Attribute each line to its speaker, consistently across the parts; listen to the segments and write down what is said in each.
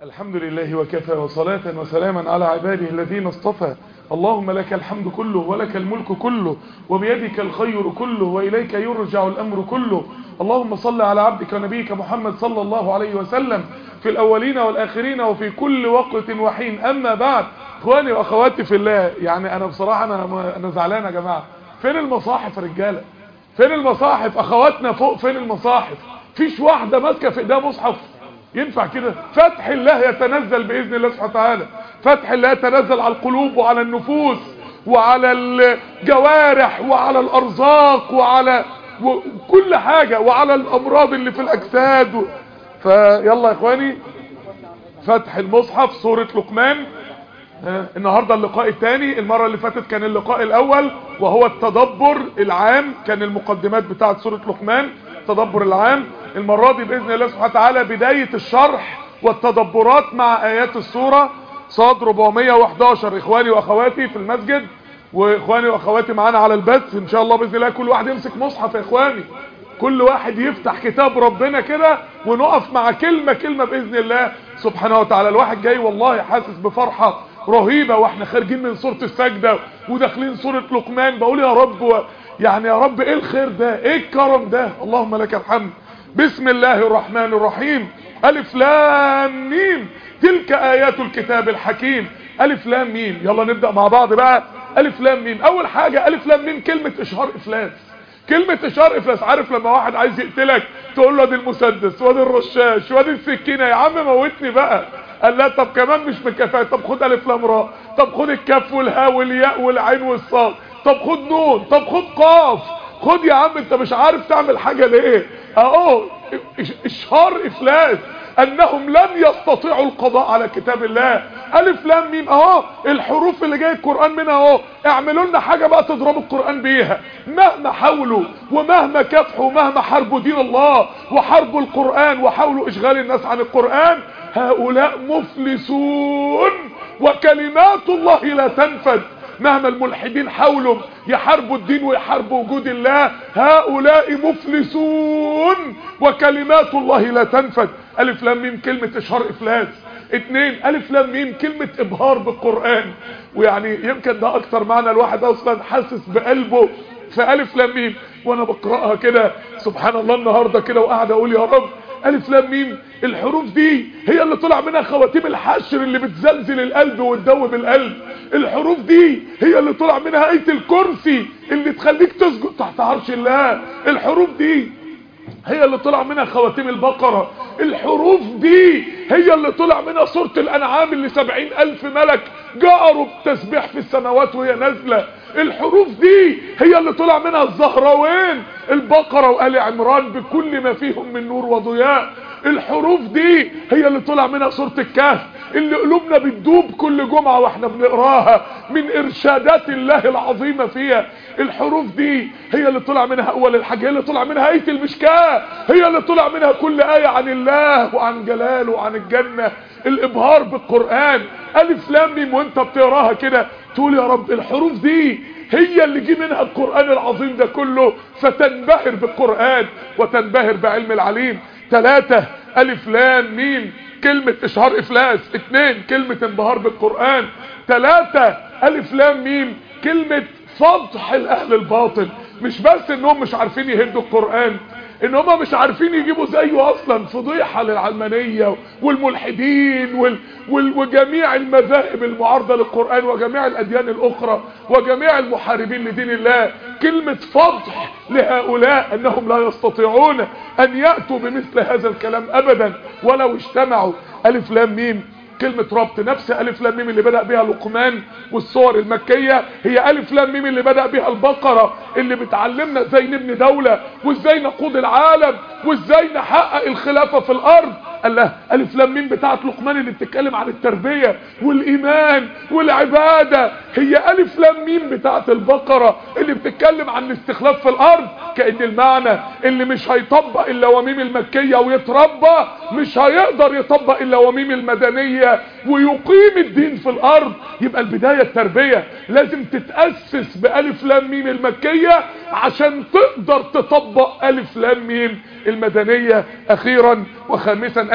Speaker 1: الحمد لله وكفى وصلاة وسلاما على عباده الذين اصطفى اللهم لك الحمد كله ولك الملك كله وبيدك الخير كله وإليك يرجع الأمر كله اللهم صل على عبدك ونبيك محمد صلى الله عليه وسلم في الأولين والآخرين وفي كل وقت وحين أما بعد اخواني واخواتي في الله يعني أنا بصراحة أنا, أنا زعلان يا جماعة فين المصاحف رجالة فين المصاحف أخواتنا فوق فين المصاحف فيش واحدة ماسكة في ايديها مصحف ينفع كده فتح الله يتنزل بإذن الله سبحانه وتعالى فتح الله يتنزل على القلوب وعلى النفوس وعلى الجوارح وعلى الأرزاق وعلى كل حاجة وعلى الأمراض اللي في الأجساد و... فيلا يا إخواني فتح المصحف سورة لقمان النهاردة اللقاء الثاني المرة اللي فاتت كان اللقاء الأول وهو التدبر العام كان المقدمات بتاعة سورة لقمان التدبر العام المرة دي بإذن الله سبحانه وتعالى بداية الشرح والتدبرات مع آيات السورة صاد 411 إخواني وأخواتي في المسجد وإخواني وأخواتي معانا على البث إن شاء الله بإذن الله كل واحد يمسك مصحف يا إخواني كل واحد يفتح كتاب ربنا كده ونقف مع كلمة كلمة بإذن الله سبحانه وتعالى الواحد جاي والله حاسس بفرحة رهيبة واحنا خارجين من سورة السجدة وداخلين سورة لقمان بقول يا رب يعني يا رب ايه الخير ده ايه الكرم ده اللهم لك الحمد بسم الله الرحمن الرحيم ألف لام ميم تلك آيات الكتاب الحكيم ألف لام ميم يلا نبدأ مع بعض بقى ألف لام ميم أول حاجة ألف لام ميم كلمة إشهار إفلاس كلمة إشهار إفلاس عارف لما واحد عايز يقتلك تقول له دي المسدس وادي الرشاش وادي السكينة يا عم موتني بقى قال لا طب كمان مش مكفايه طب خد ألف لام راء طب خد الكف والهاء والياء والعين والصاد طب خد نون طب خد قاف خد يا عم انت مش عارف تعمل حاجة ليه اهو اشهار افلاس انهم لن يستطيعوا القضاء على كتاب الله الف لام ميم اهو الحروف اللي جاي القرآن منها اهو اعملوا لنا حاجة بقى تضربوا القرآن بيها مهما حاولوا ومهما كافحوا ومهما حاربوا دين الله وحاربوا القرآن وحاولوا اشغال الناس عن القرآن هؤلاء مفلسون وكلمات الله لا تنفذ مهما الملحدين حاولوا يحاربوا الدين ويحاربوا وجود الله هؤلاء مفلسون وكلمات الله لا تنفذ ألف لام ميم كلمة إشهار إفلاس اتنين ألف لام ميم كلمة إبهار بالقرآن ويعني يمكن ده أكتر معنى الواحد أصلا حاسس بقلبه في ألف لام ميم وأنا بقرأها كده سبحان الله النهاردة كده وقاعد أقول يا رب ألف لام ميم الحروف دي هي اللي طلع منها خواتيم الحشر اللي بتزلزل القلب وتدوب القلب الحروف دي هي اللي طلع منها آية الكرسي اللي تخليك تسجد تحت عرش الله الحروف دي هي اللي طلع منها خواتيم البقرة الحروف دي هي اللي طلع منها سورة الأنعام اللي سبعين ألف ملك جاروا بتسبيح في السماوات وهي نازلة الحروف دي هي اللي طلع منها الزهراوين البقرة وآل عمران بكل ما فيهم من نور وضياء الحروف دي هي اللي طلع منها سورة الكهف اللي قلوبنا بتدوب كل جمعة واحنا بنقراها من ارشادات الله العظيمة فيها الحروف دي هي اللي طلع منها اول الحاجة هي اللي طلع منها اية المشكاة هي اللي طلع منها كل آية عن الله وعن جلاله وعن الجنة الابهار بالقرآن الف لام ميم وانت بتقراها كده تقول يا رب الحروف دي هي اللي جه منها القرآن العظيم ده كله فتنبهر بالقرآن وتنبهر بعلم العليم ثلاثة ألف لام ميم كلمة إشهار إفلاس اثنين كلمة انبهار بالقرآن ثلاثة ألف لام ميم كلمة فضح الأهل الباطل مش بس انهم مش عارفين يهدوا القرآن ان هم مش عارفين يجيبوا زيه اصلا فضيحة للعلمانية والملحدين وال وال وجميع المذاهب المعارضة للقرآن وجميع الاديان الاخرى وجميع المحاربين لدين الله كلمة فضح لهؤلاء انهم لا يستطيعون ان يأتوا بمثل هذا الكلام ابدا ولو اجتمعوا الف لام ميم كلمة ربط نفس ألف لام ميم اللي بدأ بها لقمان والصور المكية هي ألف لام ميم اللي بدأ بها البقرة اللي بتعلمنا ازاي نبني دولة وازاي نقود العالم وازاي نحقق الخلافة في الأرض الله ألف لام ميم بتاعت لقمان اللي بتتكلم عن التربية والإيمان والعبادة هي ألف لام ميم بتاعت البقرة اللي بتتكلم عن الاستخلاف في الأرض كأن المعنى اللي مش هيطبق إلا وميم المكية ويتربى مش هيقدر يطبق إلا وميم المدنية ويقيم الدين في الأرض يبقى البداية التربية لازم تتأسس بألف لام ميم المكية عشان تقدر تطبق ألف لام ميم المدنية أخيرا وخامسا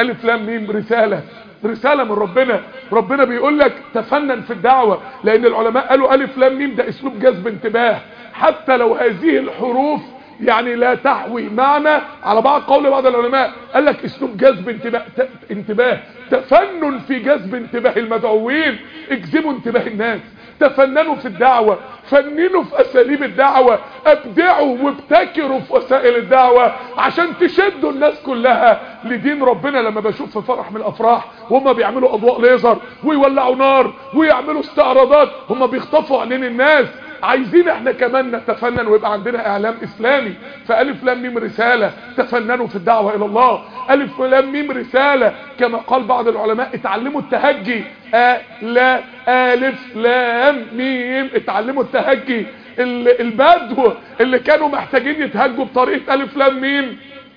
Speaker 1: الف لام ميم رسالة رسالة من ربنا ربنا بيقول لك تفنن في الدعوة لان العلماء قالوا الف لام ميم ده اسلوب جذب انتباه حتى لو هذه الحروف يعني لا تحوي معنى على بعض قول بعض العلماء قال لك اسلوب جذب انتباه ت- انتباه تفنن في جذب انتباه المدعوين اجذبوا انتباه الناس تفننوا في الدعوة فننوا في اساليب الدعوة ابدعوا وابتكروا في وسائل الدعوة عشان تشدوا الناس كلها لدين ربنا لما بشوف في فرح من الافراح وهم بيعملوا اضواء ليزر ويولعوا نار ويعملوا استعراضات هم بيخطفوا عينين الناس عايزين احنا كمان نتفنن ويبقى عندنا اعلام اسلامي فالف لام ميم رسالة تفننوا في الدعوة الى الله الف لام ميم رسالة كما قال بعض العلماء اتعلموا التهجي ا لا الف لام ميم اتعلموا التهجي ال- البدو اللي كانوا محتاجين يتهجوا بطريقة الف لام ميم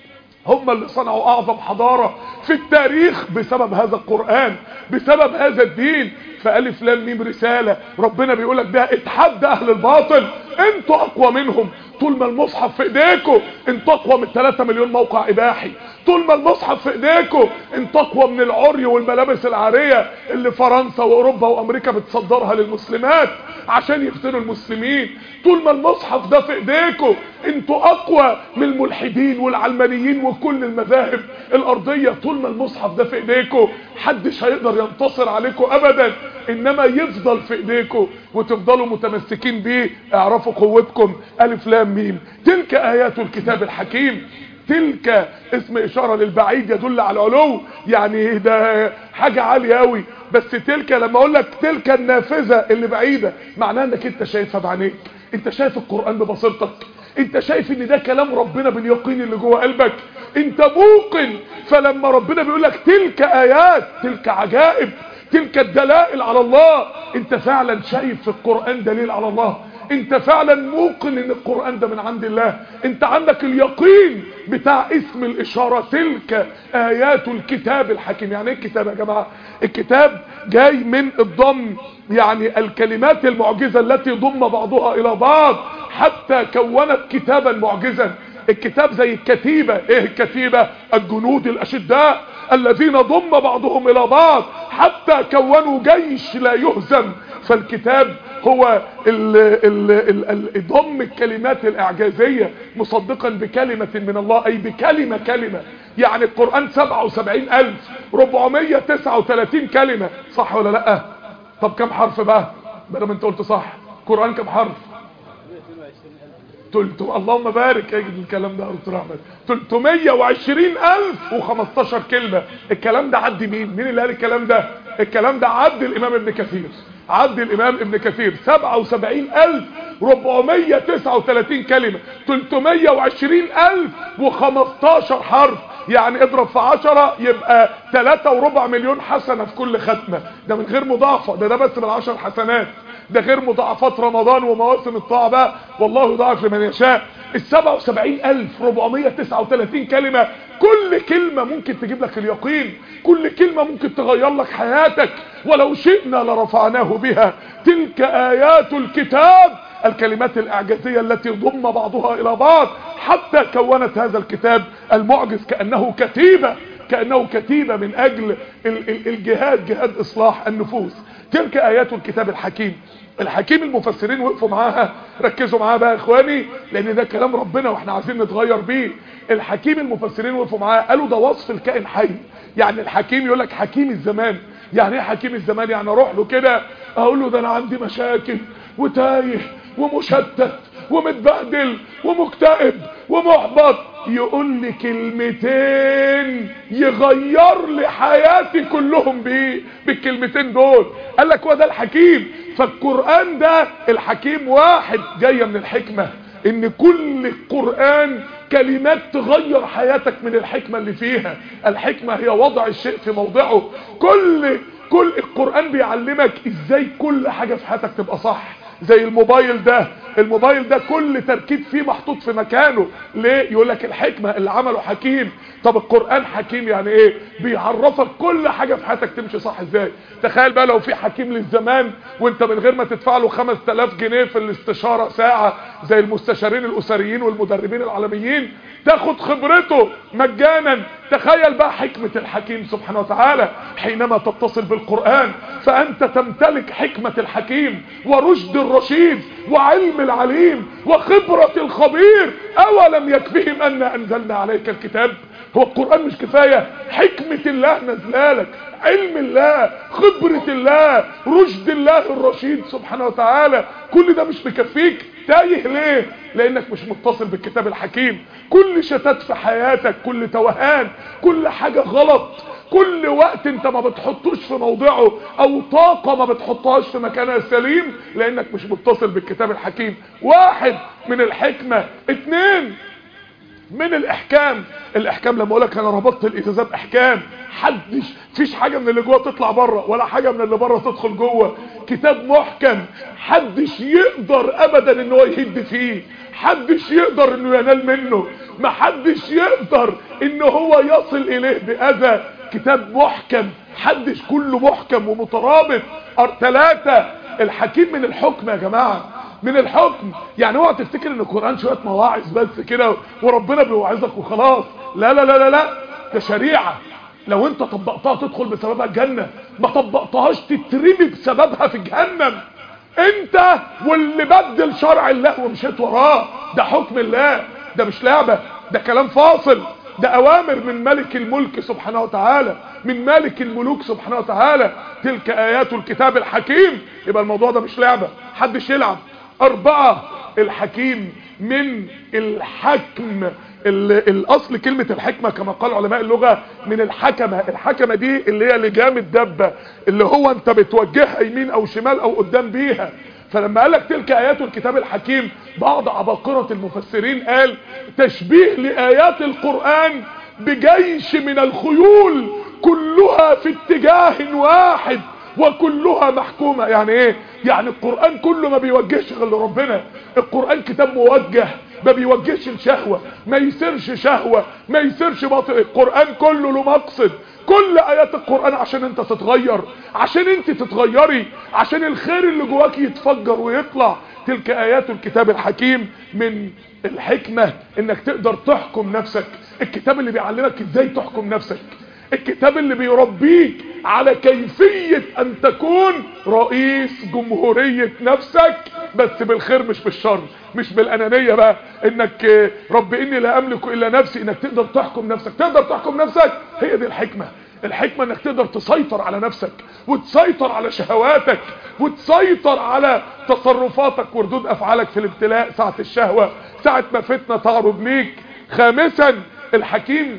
Speaker 1: هم اللي صنعوا اعظم حضارة في التاريخ بسبب هذا القرآن بسبب هذا الدين فالف لام ميم رسالة ربنا بيقولك ده اتحدى اهل الباطل انتوا اقوى منهم طول ما المصحف في ايديكم انتوا اقوى من 3 مليون موقع اباحي طول ما المصحف في ايديكم انتوا اقوى من العري والملابس العارية اللي فرنسا واوروبا وامريكا بتصدرها للمسلمات عشان يفتنوا المسلمين طول ما المصحف ده في ايديكم انتوا اقوى من الملحدين والعلمانيين وكل المذاهب الارضية طول ما المصحف ده في ايديكم حدش هيقدر ينتصر عليكم ابدا انما يفضل في ايديكم وتفضلوا متمسكين بيه اعرفوا قوتكم الف لام ميم تلك ايات الكتاب الحكيم تلك اسم اشارة للبعيد يدل على العلو يعني ده حاجة عالية قوي بس تلك لما اقول لك تلك النافذة اللي بعيدة معناها انك انت شايفها بعينيك انت شايف القرآن ببصيرتك انت شايف ان ده كلام ربنا باليقين اللي جوه قلبك انت موقن فلما ربنا بيقول لك تلك ايات تلك عجائب تلك الدلائل على الله انت فعلا شايف في القرآن دليل على الله انت فعلا موقن ان القرآن ده من عند الله انت عندك اليقين بتاع اسم الاشارة تلك ايات الكتاب الحكيم يعني ايه الكتاب يا جماعة الكتاب جاي من الضم يعني الكلمات المعجزة التي ضم بعضها الى بعض حتى كونت كتابا معجزا الكتاب زي الكتيبة ايه الكتيبة الجنود الاشداء الذين ضم بعضهم الى بعض حتى كونوا جيش لا يهزم فالكتاب هو ال ال ال ال ضم الكلمات الاعجازية مصدقا بكلمة من الله اي بكلمة كلمة يعني القرآن 77439 كلمة صح ولا لا طب كم حرف بقى بدل ما انت قلت صح القرآن كم حرف تلتم اللهم بارك اجد الكلام ده يا دكتور احمد 320015 كلمه الكلام ده عد مين مين اللي قال الكلام ده الكلام ده عد الامام ابن كثير عد الامام ابن كثير 77439 كلمه 320015 حرف يعني اضرب في 10 يبقى 3 وربع مليون حسنه في كل ختمه ده من غير مضاعفه ده ده بس من 10 حسنات ده غير مضاعفات رمضان ومواسم الطاعة بقى والله يضاعف لمن يشاء ال 77439 كلمة كل كلمة ممكن تجيب لك اليقين كل كلمة ممكن تغير لك حياتك ولو شئنا لرفعناه بها تلك آيات الكتاب الكلمات الإعجازية التي ضم بعضها إلى بعض حتى كونت هذا الكتاب المعجز كأنه كتيبة كأنه كتيبة من أجل ال- ال- الجهاد جهاد إصلاح النفوس تلك آيات الكتاب الحكيم الحكيم المفسرين وقفوا معاها ركزوا معاها بقى يا اخواني لان ده كلام ربنا واحنا عايزين نتغير بيه الحكيم المفسرين وقفوا معاها قالوا ده وصف الكائن حي يعني الحكيم يقول لك حكيم الزمان يعني ايه حكيم الزمان يعني اروح له كده اقول له ده انا عندي مشاكل وتايه ومشتت ومتبهدل ومكتئب ومحبط يقول لي كلمتين يغير لي حياتي كلهم بيه بالكلمتين دول قال لك هو ده الحكيم فالقرآن ده الحكيم واحد جاية من الحكمة ان كل القرآن كلمات تغير حياتك من الحكمة اللي فيها الحكمة هي وضع الشيء في موضعه كل كل القرآن بيعلمك ازاي كل حاجة في حياتك تبقى صح زي الموبايل ده الموبايل ده كل تركيب فيه محطوط في مكانه ليه يقول لك الحكمة اللي عمله حكيم طب القرآن حكيم يعني ايه بيعرفك كل حاجة في حياتك تمشي صح ازاي تخيل بقى لو في حكيم للزمان وانت من غير ما تدفع له 5000 جنيه في الاستشارة ساعة زي المستشارين الاسريين والمدربين العالميين تاخد خبرته مجانا تخيل بقى حكمة الحكيم سبحانه وتعالى حينما تتصل بالقرآن فأنت تمتلك حكمة الحكيم ورشد الرشيد وعلم العليم وخبرة الخبير أولم يكفهم أن أنزلنا عليك الكتاب هو القرآن مش كفاية حكمة الله نزلالك علم الله خبرة الله رشد الله الرشيد سبحانه وتعالى كل ده مش مكفيك تايه ليه لانك مش متصل بالكتاب الحكيم كل شتات في حياتك كل توهان كل حاجة غلط كل وقت انت ما بتحطوش في موضعه او طاقة ما بتحطهاش في مكانها السليم لانك مش متصل بالكتاب الحكيم واحد من الحكمة اتنين من الاحكام الاحكام لما اقولك انا ربطت الالتزام احكام حدش فيش حاجة من اللي جوه تطلع بره ولا حاجة من اللي بره تدخل جوه كتاب محكم حدش يقدر ابدا ان هو يهد فيه حدش يقدر انه ينال منه محدش يقدر ان هو يصل اليه باذى كتاب محكم حدش كله محكم ومترابط ثلاثة الحكيم من الحكم يا جماعة من الحكم يعني اوعى تفتكر ان القرآن شوية مواعظ بس كده وربنا بيوعظك وخلاص لا لا لا لا لا ده شريعة لو انت طبقتها تدخل بسببها الجنة ما طبقتهاش تترمي بسببها في جهنم انت واللي بدل شرع الله ومشيت وراه ده حكم الله ده مش لعبة ده كلام فاصل ده اوامر من ملك الملك سبحانه وتعالى من مالك الملوك سبحانه وتعالى تلك ايات الكتاب الحكيم يبقى الموضوع ده مش لعبة حدش يلعب اربعة الحكيم من الحكم الاصل كلمة الحكمة كما قال علماء اللغة من الحكمة الحكمة دي اللي هي لجام الدبة اللي هو انت بتوجهها يمين او شمال او قدام بيها فلما قال لك تلك ايات الكتاب الحكيم بعض عباقرة المفسرين قال تشبيه لايات القرآن بجيش من الخيول كلها في اتجاه واحد وكلها محكومة يعني ايه يعني القرآن كله ما بيوجهش غير لربنا القرآن كتاب موجه ما بيوجهش الشهوة ما يسيرش شهوة ما يسيرش باطل القرآن كله له مقصد كل ايات القرآن عشان انت تتغير عشان انت تتغيري عشان الخير اللي جواك يتفجر ويطلع تلك ايات الكتاب الحكيم من الحكمة انك تقدر تحكم نفسك الكتاب اللي بيعلمك ازاي تحكم نفسك الكتاب اللي بيربيك على كيفية ان تكون رئيس جمهورية نفسك بس بالخير مش بالشر مش بالانانية بقى انك رب اني لا املك الا نفسي انك تقدر تحكم نفسك تقدر تحكم نفسك هي دي الحكمة الحكمة انك تقدر تسيطر على نفسك وتسيطر على شهواتك وتسيطر على تصرفاتك وردود افعالك في الابتلاء ساعة الشهوة ساعة ما فتنة تعرض ليك خامسا الحكيم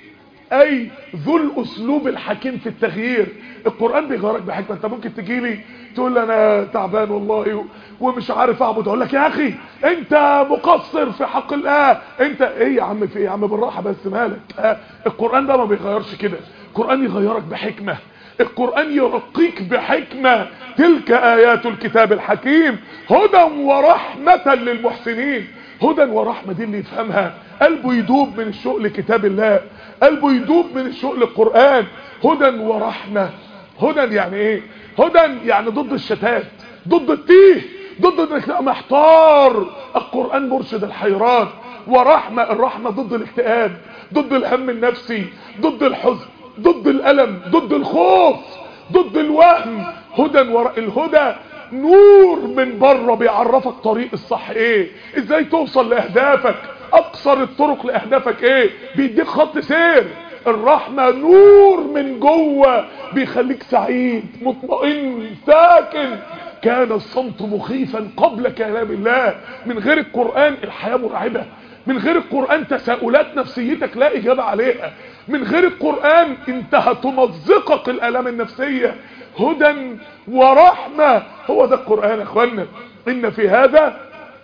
Speaker 1: اي ذو الاسلوب الحكيم في التغيير القرآن بيغيرك بحكمة انت ممكن تجيلي تقول لي انا تعبان والله ومش عارف اعبد اقول لك يا اخي انت مقصر في حق الله انت ايه يا عم في ايه يا عم بالراحة بس مالك آه القرآن ده ما بيغيرش كده القرآن يغيرك بحكمة القرآن يرقيك بحكمة تلك ايات الكتاب الحكيم هدى ورحمة للمحسنين هدى ورحمة دي اللي يفهمها قلبه يدوب من الشوق لكتاب الله قلبه يدوب من الشوق للقرآن هدى ورحمة هدى يعني ايه هدى يعني ضد الشتات ضد التيه ضد انك تبقى محتار القرآن مرشد الحيران ورحمة الرحمة ضد الاكتئاب ضد الهم النفسي ضد الحزن ضد الألم ضد الخوف ضد الوهم هدى ور... الهدى نور من بره بيعرفك طريق الصح ايه ازاي توصل لاهدافك اقصر الطرق لاهدافك ايه بيديك خط سير الرحمة نور من جوه بيخليك سعيد مطمئن ساكن كان الصمت مخيفا قبل كلام الله من غير القرآن الحياة مرعبة من غير القرآن تساؤلات نفسيتك لا إجابة عليها من غير القرآن انت هتمزقك الآلام النفسية هدى ورحمة هو ده القرآن يا اخوانا ان في هذا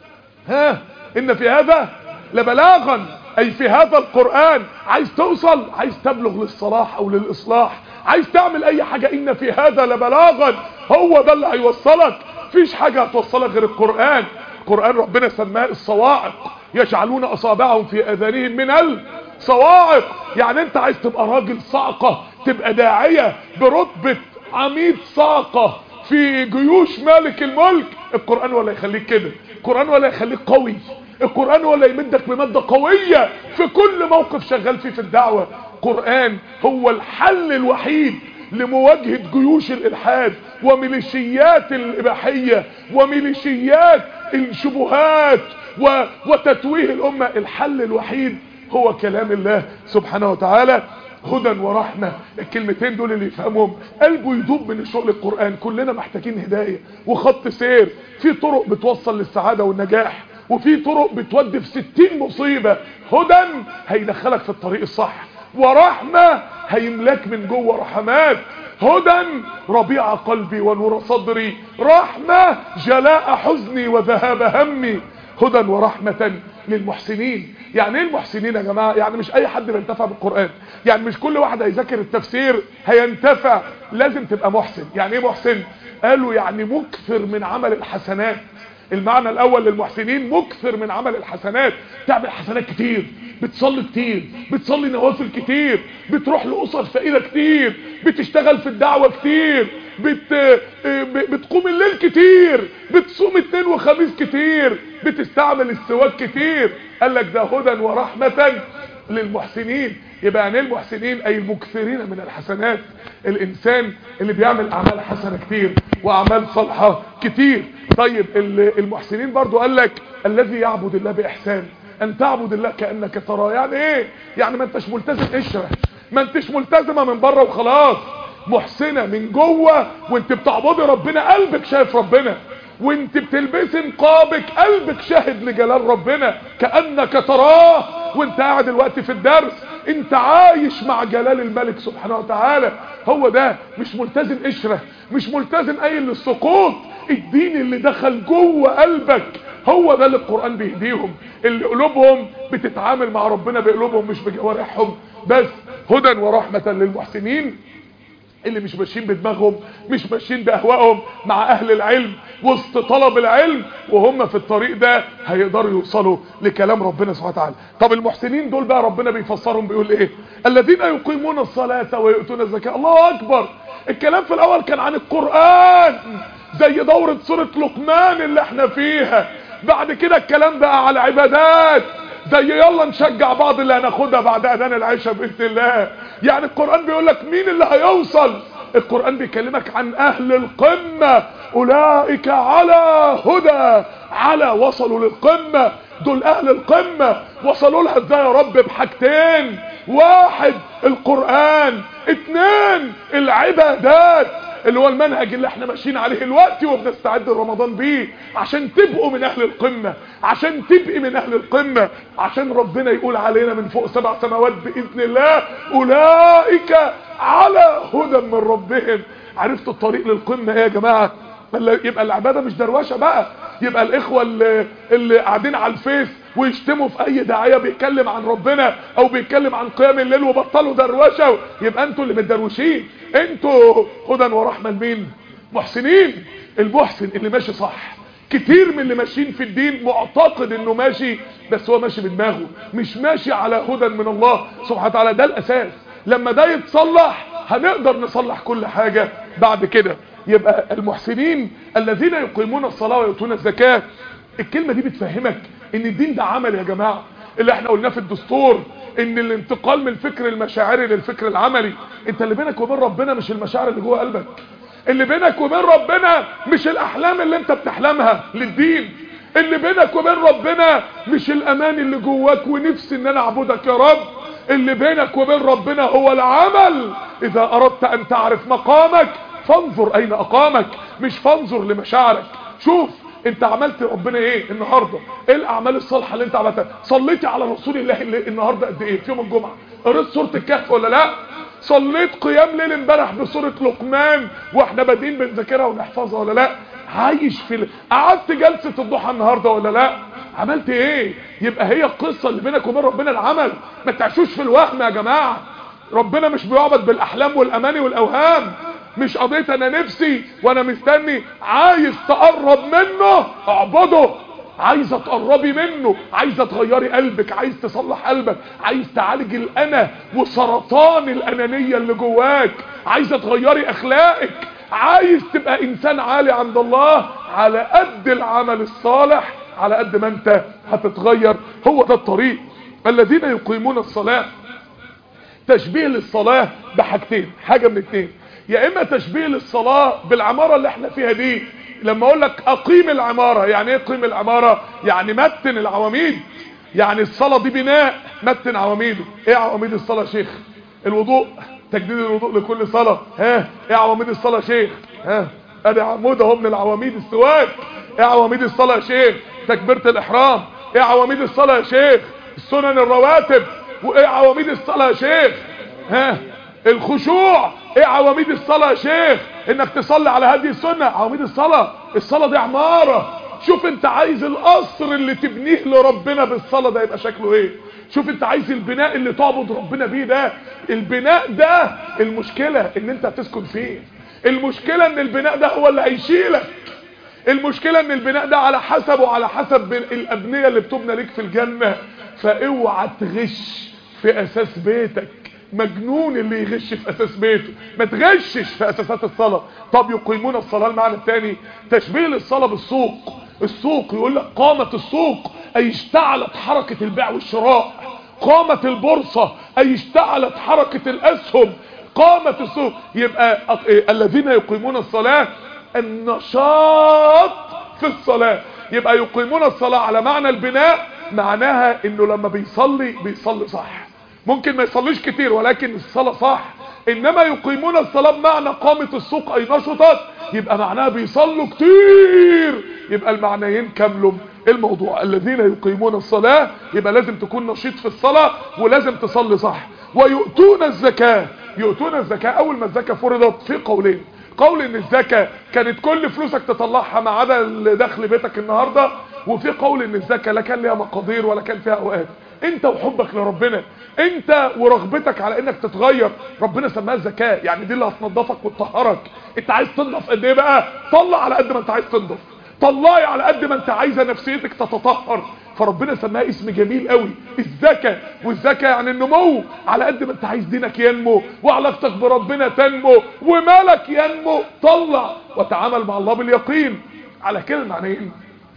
Speaker 1: ها ان في هذا لبلاغا اي في هذا القرآن عايز توصل عايز تبلغ للصلاح او للاصلاح عايز تعمل اي حاجة ان في هذا لبلاغا هو ده اللي هيوصلك فيش حاجة هتوصلك غير القرآن القرآن ربنا سماه الصواعق يجعلون اصابعهم في اذانهم من الصواعق يعني انت عايز تبقى راجل صعقة تبقى داعية برتبة عميد صاقة في جيوش مالك الملك القرآن ولا يخليك كده القرآن ولا يخليك قوي القرآن ولا يمدك بمادة قوية في كل موقف شغال فيه في الدعوة قرآن هو الحل الوحيد لمواجهة جيوش الإلحاد وميليشيات الإباحية وميليشيات الشبهات و... وتتويه الأمة الحل الوحيد هو كلام الله سبحانه وتعالى هدى ورحمة الكلمتين دول اللي يفهمهم قلبه يدوب من الشغل القرآن كلنا محتاجين هداية وخط سير في طرق بتوصل للسعادة والنجاح وفي طرق بتودي في ستين مصيبة هدى هيدخلك في الطريق الصح ورحمة هيملاك من جوه رحمات هدى ربيع قلبي ونور صدري رحمة جلاء حزني وذهاب همي هدى ورحمة للمحسنين يعني ايه المحسنين يا جماعة يعني مش اي حد بينتفع بالقرآن يعني مش كل واحد هيذاكر التفسير هينتفع لازم تبقى محسن يعني ايه محسن قالوا يعني مكثر من عمل الحسنات المعنى الاول للمحسنين مكثر من عمل الحسنات تعمل حسنات كتير بتصلي كتير بتصلي نوافل كتير بتروح لأسر فقيرة كتير بتشتغل في الدعوة كتير بت... بتقوم الليل كتير بتصوم اثنين وخميس كتير بتستعمل السواك كتير قال لك ده هدى ورحمة للمحسنين يبقى يعني المحسنين اي المكثرين من الحسنات الانسان اللي بيعمل اعمال حسنة كتير واعمال صالحة كتير طيب المحسنين برضو قال لك الذي يعبد الله باحسان ان تعبد الله كأنك تراه يعني ايه يعني ما انتش ملتزم اشرح ما انتش ملتزمة من بره وخلاص محسنة من جوه وانت بتعبدي ربنا قلبك شايف ربنا وانت بتلبسي نقابك قلبك شاهد لجلال ربنا كأنك تراه وانت قاعد الوقت في الدرس انت عايش مع جلال الملك سبحانه وتعالى هو ده مش ملتزم قشرة مش ملتزم قايل للسقوط الدين اللي دخل جوه قلبك هو ده اللي القرآن بيهديهم اللي قلوبهم بتتعامل مع ربنا بقلوبهم مش بجوارحهم بس هدى ورحمة للمحسنين اللي مش ماشيين بدماغهم مش ماشيين باهوائهم مع اهل العلم وسط طلب العلم وهم في الطريق ده هيقدروا يوصلوا لكلام ربنا سبحانه وتعالى طب المحسنين دول بقى ربنا بيفسرهم بيقول ايه الذين يقيمون الصلاة ويؤتون الزكاة الله اكبر الكلام في الاول كان عن القرآن زي دورة سورة لقمان اللي احنا فيها بعد كده الكلام بقى على عبادات زي يلا نشجع بعض اللي هناخدها بعد اذان العشاء باذن الله يعني القرآن بيقول لك مين اللي هيوصل القرآن بيكلمك عن اهل القمة اولئك على هدى على وصلوا للقمة دول اهل القمة وصلوا لها ازاي يا رب بحاجتين واحد القرآن اتنين العبادات اللي هو المنهج اللي احنا ماشيين عليه الوقت وبنستعد لرمضان بيه عشان تبقوا من اهل القمة عشان تبقي من اهل القمة عشان ربنا يقول علينا من فوق سبع سماوات بإذن الله اولئك على هدى من ربهم عرفتوا الطريق للقمة ايه يا جماعة يبقى العبادة مش دروشة بقى يبقى الاخوة اللي, اللي قاعدين على الفيس ويشتموا في اي داعية بيتكلم عن ربنا او بيتكلم عن قيام الليل وبطلوا دروشة يبقى انتوا اللي متدروشين انتوا هدى ورحمة لمين محسنين المحسن اللي ماشي صح كتير من اللي ماشيين في الدين معتقد انه ماشي بس هو ماشي بدماغه مش ماشي على هدى من الله سبحانه وتعالى ده الاساس لما ده يتصلح هنقدر نصلح كل حاجة بعد كده يبقى المحسنين الذين يقيمون الصلاة ويؤتون الزكاة الكلمة دي بتفهمك ان الدين ده عمل يا جماعة اللي احنا قلناه في الدستور ان الانتقال من الفكر المشاعري للفكر العملي انت اللي بينك وبين ربنا مش المشاعر اللي جوه قلبك اللي بينك وبين ربنا مش الاحلام اللي انت بتحلمها للدين اللي بينك وبين ربنا مش الامان اللي جواك ونفسي ان انا اعبدك يا رب اللي بينك وبين ربنا هو العمل اذا اردت ان تعرف مقامك فانظر اين اقامك مش فانظر لمشاعرك شوف انت عملت ربنا ايه النهاردة ايه الاعمال الصالحة اللي انت عملتها صليتي على رسول الله اللي النهاردة قد ايه في يوم الجمعة قريت سورة الكهف ولا لا صليت قيام ليل امبارح بسورة لقمان واحنا بادئين بنذاكرها ونحفظها ولا لا عايش في ال... قعدت جلسة الضحى النهاردة ولا لا عملت ايه يبقى هي القصة اللي بينك وبين ربنا العمل ما تعيشوش في الوهم يا جماعة ربنا مش بيعبد بالاحلام والاماني والاوهام مش قضية انا نفسي وانا مستني عايز تقرب منه اعبده عايزة تقربي منه عايزة تغيري قلبك عايز تصلح قلبك عايز تعالج الانا وسرطان الانانية اللي جواك عايزة تغيري اخلاقك عايز تبقى انسان عالي عند الله على قد العمل الصالح على قد ما انت هتتغير هو ده الطريق الذين يقيمون الصلاة تشبيه للصلاة بحاجتين حاجة من اتنين يا اما تشبيه للصلاة بالعمارة اللي احنا فيها دي لما اقول لك اقيم العمارة يعني ايه اقيم العمارة يعني متن العواميد يعني الصلاة دي بناء متن عواميده ايه عواميد الصلاة يا شيخ الوضوء تجديد الوضوء لكل صلاة ها ايه عواميد الصلاة يا شيخ ها ادي عمود اهو من العواميد السواك ايه عواميد الصلاة يا شيخ تكبيرة الاحرام ايه عواميد الصلاة يا شيخ السنن الرواتب وايه عواميد الصلاة يا شيخ ها الخشوع ايه عواميد الصلاة يا شيخ انك تصلي على هذه السنة عواميد الصلاة الصلاة دي عمارة شوف انت عايز القصر اللي تبنيه لربنا بالصلاة ده يبقى شكله ايه شوف انت عايز البناء اللي تعبد ربنا بيه ده البناء ده المشكلة ان انت هتسكن فيه المشكلة ان البناء ده هو اللي هيشيلك المشكلة ان البناء ده على حسب وعلى حسب الابنية اللي بتبنى ليك في الجنة فاوعى تغش في اساس بيتك مجنون اللي يغش في اساس بيته ما تغشش في اساسات الصلاة طب يقيمون الصلاة المعنى الثاني تشبيه للصلاة بالسوق السوق يقول لك قامت السوق اي اشتعلت حركة البيع والشراء قامت البورصة اي اشتعلت حركة الاسهم قامت السوق يبقى الذين يقيمون الصلاة النشاط في الصلاة يبقى يقيمون الصلاة على معنى البناء معناها انه لما بيصلي بيصلي صح ممكن ما يصليش كتير ولكن الصلاة صح انما يقيمون الصلاة بمعنى قامت السوق اي نشطت يبقى معناها بيصلوا كتير يبقى المعنيين كاملوا الموضوع الذين يقيمون الصلاة يبقى لازم تكون نشيط في الصلاة ولازم تصلي صح ويؤتون الزكاة يؤتون الزكاة اول ما الزكاة فرضت في قولين قول ان الزكاة كانت كل فلوسك تطلعها ما عدا دخل بيتك النهاردة وفي قول ان الزكاة لا كان ليها مقادير ولا كان فيها اوقات انت وحبك لربنا انت ورغبتك على انك تتغير ربنا سماها الزكاة يعني دي اللي هتنضفك وتطهرك انت عايز تنضف قد ايه بقى طلع على قد ما انت عايز تنضف طلعي على قد ما انت عايزه نفسيتك تتطهر فربنا سماها اسم جميل قوي الزكاة والزكاة يعني النمو على قد ما انت عايز دينك ينمو وعلاقتك بربنا تنمو ومالك ينمو طلع وتعامل مع الله باليقين على كده معنيين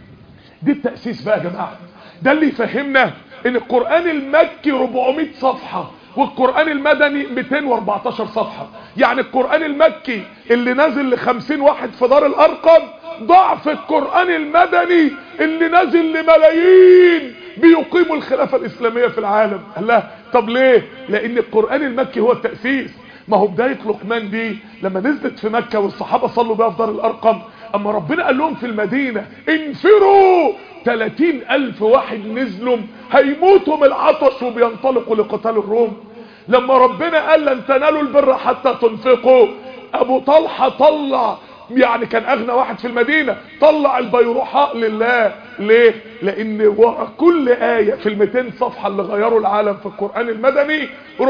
Speaker 1: دي التأسيس بقى يا جماعة ده اللي يفهمنا ان القرآن المكي 400 صفحة والقرآن المدني 214 صفحة يعني القرآن المكي اللي نازل ل 50 واحد في دار الارقم ضعف القرآن المدني اللي نازل لملايين بيقيموا الخلافة الاسلامية في العالم الله طب ليه لان القرآن المكي هو التأسيس ما هو بداية لقمان دي لما نزلت في مكة والصحابة صلوا بها في دار الارقم اما ربنا قال لهم في المدينة انفروا 30 الف واحد نزلوا هيموتوا من العطش وبينطلقوا لقتال الروم لما ربنا قال لن تنالوا البر حتى تنفقوا ابو طلحة طلع يعني كان اغنى واحد في المدينة طلع البيروحاء لله ليه لان ورا كل آية في ال200 صفحة اللي غيروا العالم في القرآن المدني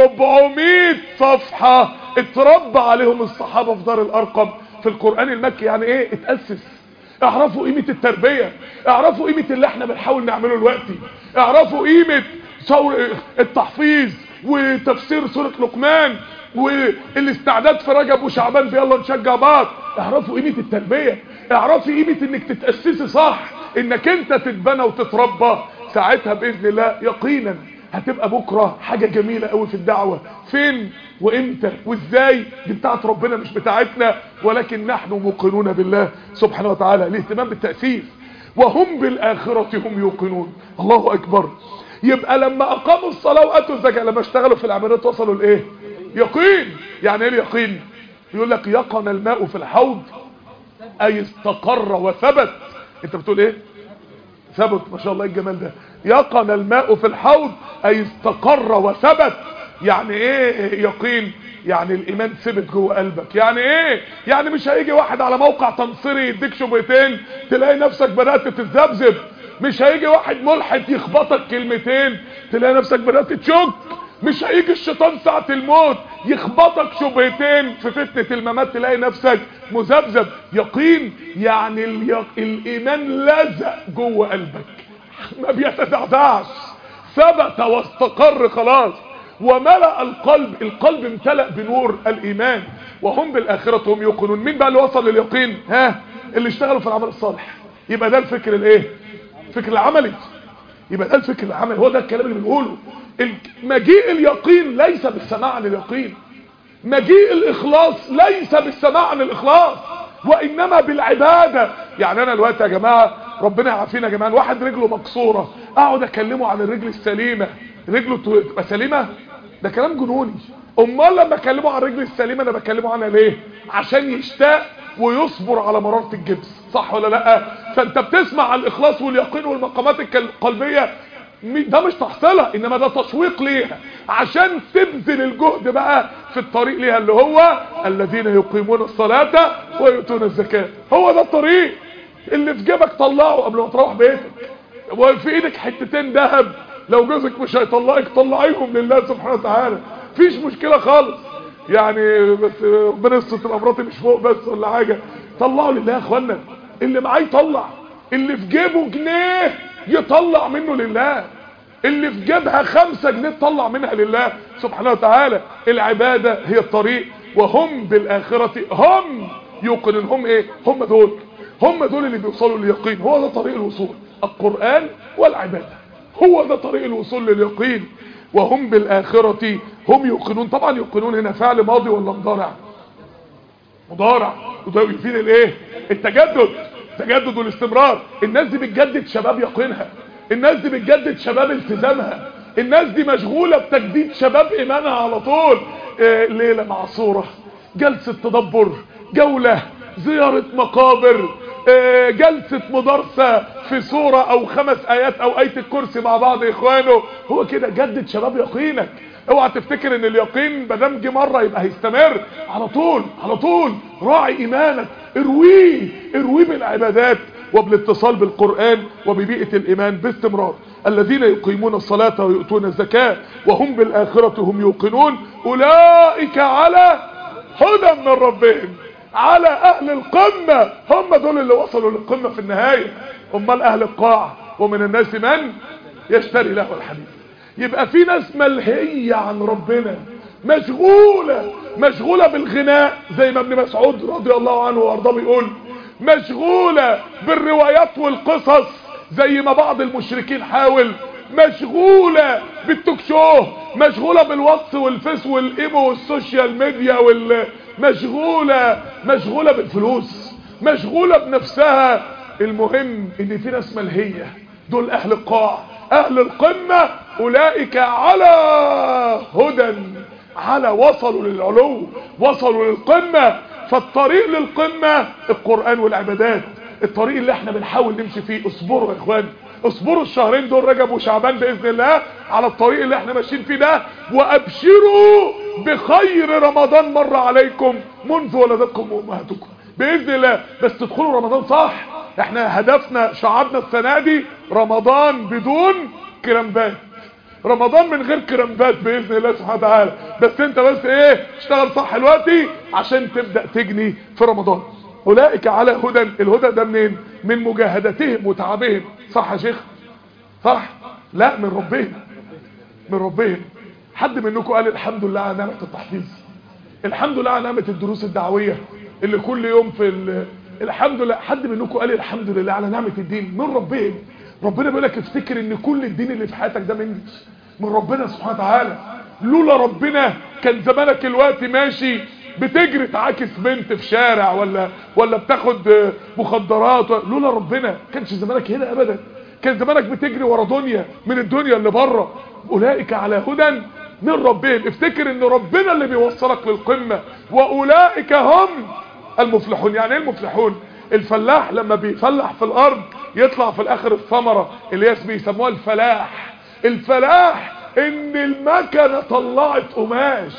Speaker 1: 400 صفحة اتربى عليهم الصحابة في دار الارقم في القرآن المكي يعني ايه اتأسس اعرفوا قيمة التربية اعرفوا قيمة اللي احنا بنحاول نعمله دلوقتي اعرفوا قيمة التحفيظ وتفسير سورة لقمان والاستعداد في رجب وشعبان بيلا نشجع بعض اعرفوا قيمة التربية اعرفوا قيمة انك تتأسسي صح انك انت تتبنى وتتربى ساعتها بإذن الله يقينا هتبقى بكرة حاجة جميلة قوي في الدعوة فين وامتى وازاي دي بتاعت ربنا مش بتاعتنا ولكن نحن موقنون بالله سبحانه وتعالى الاهتمام بالتأسيس وهم بالآخرة هم يوقنون الله أكبر يبقى لما أقاموا الصلاة وأتوا الزكاة لما اشتغلوا في العبادات وصلوا لإيه يقين يعني ايه اليقين يقول لك يقن الماء في الحوض أي استقر وثبت انت بتقول ايه ثبت ما شاء الله الجمال ده يقن الماء في الحوض اي استقر وثبت يعني ايه يقين يعني الايمان ثبت جوه قلبك يعني ايه يعني مش هيجي واحد على موقع تنصيري يديك شبهتين تلاقي نفسك بدات تتذبذب مش هيجي واحد ملحد يخبطك كلمتين تلاقي نفسك بدات تشك مش هيجي الشيطان ساعة الموت يخبطك شبهتين في فتنة الممات تلاقي نفسك مذبذب يقين يعني اليق... الايمان لزق جوه قلبك ما بيتزعزعش ثبت واستقر خلاص وملأ القلب القلب امتلأ بنور الايمان وهم بالاخرة هم يوقنون مين بقى اللي وصل لليقين ها اللي اشتغلوا في العمل الصالح يبقى ده الفكر الايه الفكر العملي يبقى ده الفكر العملي هو ده الكلام اللي بنقوله مجيء اليقين ليس بالسماع عن اليقين مجيء الاخلاص ليس بالسماع عن الاخلاص وانما بالعبادة يعني انا دلوقتي يا جماعة ربنا يعافينا يا جماعة واحد رجله مكسورة اقعد اكلمه عن الرجل السليمة رجله تبقى سليمة ده كلام جنوني امال لما اكلمه عن الرجل السليمة انا بكلمه عنها ليه عشان يشتاق ويصبر على مرارة الجبس صح ولا لا فانت بتسمع عن الاخلاص واليقين والمقامات القلبية ده مش تحصيلها انما ده تشويق ليها عشان تبذل الجهد بقى في الطريق ليها اللي هو الذين يقيمون الصلاة ويؤتون الزكاة هو ده الطريق اللي في جيبك طلعه قبل ما تروح بيتك وفي ايدك حتتين ذهب لو جوزك مش هيطلعك طلعيهم لله سبحانه وتعالى مفيش مشكلة خالص يعني بس ربنا يستر الامراض مش فوق بس ولا حاجة طلعوا لله يا اخوانا اللي معاه يطلع اللي في جيبه جنيه يطلع منه لله اللي في جيبها خمسة جنيه تطلع منها لله سبحانه وتعالى العبادة هي الطريق وهم بالآخرة هم يوقنون هم ايه هم دول هم دول اللي بيوصلوا لليقين هو ده طريق الوصول القرآن والعبادة هو ده طريق الوصول لليقين وهم بالآخرة هم يوقنون طبعا يوقنون هنا فعل ماضي ولا مضارع مضارع وده يفيد الايه التجدد التجدد والاستمرار الناس دي بتجدد شباب يقينها الناس دي بتجدد شباب التزامها الناس دي مشغولة بتجديد شباب ايمانها على طول إيه ليلة مع صورة جلسة تدبر جولة زيارة مقابر إيه جلسة مدرسة في سورة او خمس ايات او اية الكرسي مع بعض اخوانه هو كده جدد شباب يقينك اوعى تفتكر ان اليقين مادام جه مره يبقى هيستمر على طول على طول راعي ايمانك ارويه ارويه بالعبادات وبالاتصال بالقرآن وببيئة الإيمان باستمرار الذين يقيمون الصلاة ويؤتون الزكاة وهم بالآخرة هم يوقنون أولئك على هدى من ربهم على أهل القمة هم دول اللي وصلوا للقمة في النهاية امال أهل القاع ومن الناس من يشتري له الحديث يبقى في ناس ملهية عن ربنا مشغولة مشغولة بالغناء زي ما ابن مسعود رضي الله عنه وارضاه بيقول مشغولة بالروايات والقصص زي ما بعض المشركين حاول مشغولة بالتوكشوه مشغولة بالواتس والفيس والايمو والسوشيال ميديا وال مشغولة مشغولة بالفلوس مشغولة بنفسها المهم ان في ناس ملهية دول اهل القاع اهل القمة اولئك على هدى على وصلوا للعلو وصلوا للقمة فالطريق للقمة القرآن والعبادات الطريق اللي احنا بنحاول نمشي فيه اصبروا يا اخوان اصبروا الشهرين دول رجب وشعبان باذن الله على الطريق اللي احنا ماشيين فيه ده وابشروا بخير رمضان مر عليكم منذ ولدتكم امهاتكم باذن الله بس تدخلوا رمضان صح احنا هدفنا شعبنا السنه دي رمضان بدون كرامبات رمضان من غير كرامبات باذن الله سبحانه وتعالى بس انت بس ايه اشتغل صح دلوقتي عشان تبدا تجني في رمضان اولئك على هدى الهدى ده منين من مجاهدتهم وتعبهم صح يا شيخ صح لا من ربهم من ربهم حد منكم قال الحمد لله على نعمه التحفيظ الحمد لله على نعمه الدروس الدعويه اللي كل يوم في ال... الحمد لله حد منكم قال الحمد لله على نعمه الدين من ربهم ربنا بيقول لك افتكر ان كل الدين اللي في حياتك ده مني من ربنا سبحانه وتعالى لولا ربنا كان زمانك الوقت ماشي بتجري تعاكس بنت في شارع ولا ولا بتاخد مخدرات لولا ربنا كانش زمانك هنا ابدا كان زمانك بتجري ورا دنيا من الدنيا اللي بره اولئك على هدى من ربهم افتكر ان ربنا اللي بيوصلك للقمه واولئك هم المفلحون يعني ايه المفلحون الفلاح لما بيفلح في الارض يطلع في الاخر الثمرة اللي هي بيسموها الفلاح الفلاح ان المكنة طلعت قماش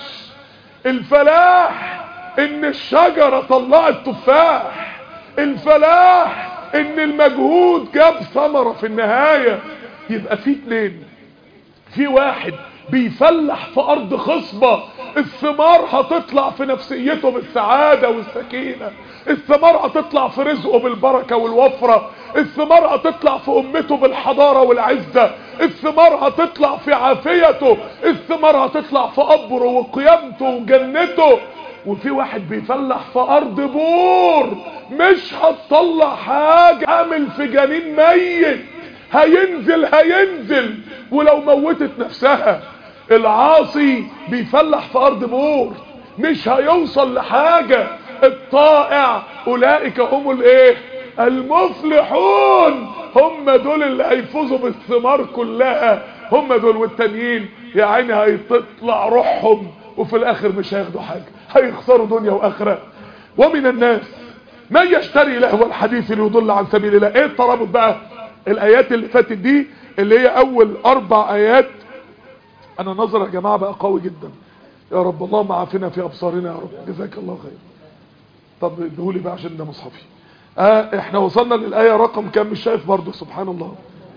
Speaker 1: الفلاح ان الشجرة طلعت تفاح الفلاح ان المجهود جاب ثمرة في النهاية يبقى في اتنين في واحد بيفلح في ارض خصبة الثمار هتطلع في نفسيته بالسعادة والسكينة الثمار هتطلع في رزقه بالبركة والوفرة الثمار هتطلع في امته بالحضارة والعزة الثمار هتطلع في عافيته الثمار هتطلع في قبره وقيامته وجنته وفي واحد بيفلح في ارض بور مش هتطلع حاجة عامل في جنين ميت هينزل هينزل ولو موتت نفسها العاصي بيفلح في ارض بور مش هيوصل لحاجة الطائع اولئك هم الايه المفلحون هم دول اللي هيفوزوا بالثمار كلها هم دول والتانيين يا عيني هيطلع روحهم وفي الاخر مش هياخدوا حاجة هيخسروا دنيا واخرة ومن الناس من يشتري لهو الحديث ليضل عن سبيل الله ايه الترابط بقى الايات اللي فاتت دي اللي هي اول اربع ايات انا نظر يا جماعة بقى قوي جدا يا رب اللهم عافنا في ابصارنا يا رب جزاك الله خير طب ادهولي بقى عشان ده مصحفي اه احنا وصلنا للآية رقم كام مش شايف برضو سبحان الله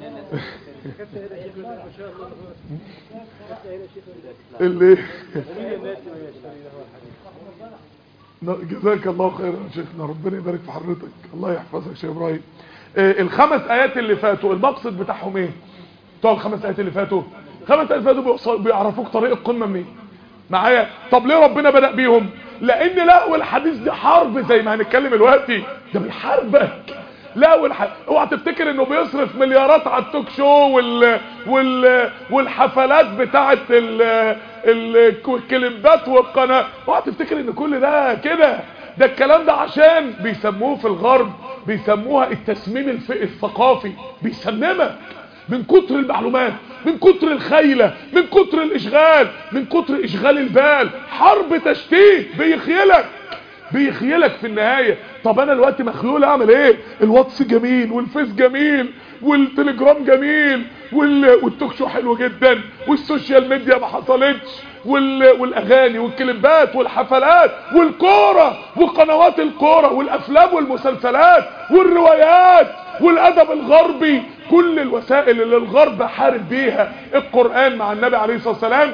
Speaker 1: اللي جزاك الله خيرا يا شيخنا ربنا يبارك في حضرتك الله يحفظك شيخ ابراهيم اه الخمس ايات اللي فاتوا المقصد بتاعهم ايه بتوع الخمس ايات اللي فاتوا خمس ايات فاتوا بيعرفوك طريق القمه منين معايا طب ليه ربنا بدأ بيهم لان لهو الحديث دي حرب زي ما هنتكلم دلوقتي ده بيحاربك لهو الح... اوعى تفتكر انه بيصرف مليارات على التوك شو وال... وال... والحفلات بتاعه ال... ال... الكليبات والقناه اوعى تفتكر ان كل ده كده ده الكلام ده عشان بيسموه في الغرب بيسموها التسميم الف... الثقافي بيسممك من كتر المعلومات من كتر الخيلة من كتر الاشغال من كتر اشغال البال حرب تشتيت بيخيلك بيخيلك في النهاية طب انا الوقت مخيول اعمل ايه الواتس جميل والفيس جميل والتليجرام جميل وال... والتوك شو حلو جدا والسوشيال ميديا ما حصلتش وال... والاغاني والكليبات والحفلات والكوره وقنوات الكوره والافلام والمسلسلات والروايات والادب الغربي كل الوسائل اللي الغرب حارب بيها القرآن مع النبي عليه الصلاة والسلام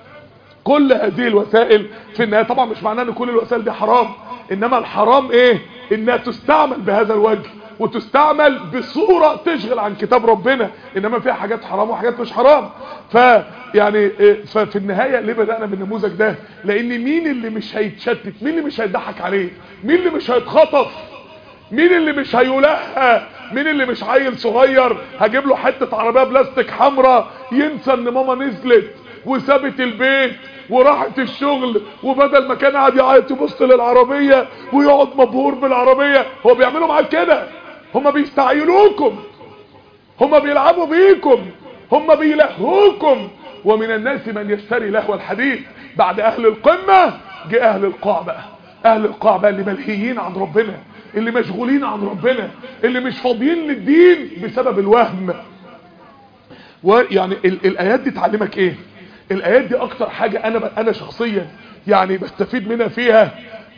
Speaker 1: كل هذه الوسائل في النهاية طبعا مش معناه ان كل الوسائل دي حرام انما الحرام ايه انها تستعمل بهذا الوجه وتستعمل بصورة تشغل عن كتاب ربنا انما فيها حاجات حرام وحاجات مش حرام فيعني ففي النهاية ليه بدأنا بالنموذج ده لان مين اللي مش هيتشتت مين اللي مش هيضحك عليه مين اللي مش هيتخطف مين اللي مش هيلهى مين اللي مش عيل صغير هجيب له حتة عربية بلاستيك حمراء ينسى ان ماما نزلت وسابت البيت وراحت الشغل وبدل ما كان قاعد يعيط يبص للعربية ويقعد مبهور بالعربية هو بيعملوا معاك كده هما بيستعيلوكم هما بيلعبوا بيكم هما بيلهوكم ومن الناس من يشتري لهو الحديث بعد اهل القمة جه اهل القاع بقى اهل القاع بقى اللي ملهيين عن ربنا اللي مشغولين عن ربنا اللي مش فاضيين للدين بسبب الوهم ويعني ال الايات دي تعلمك ايه الايات دي اكتر حاجة انا انا شخصيا يعني بستفيد منها فيها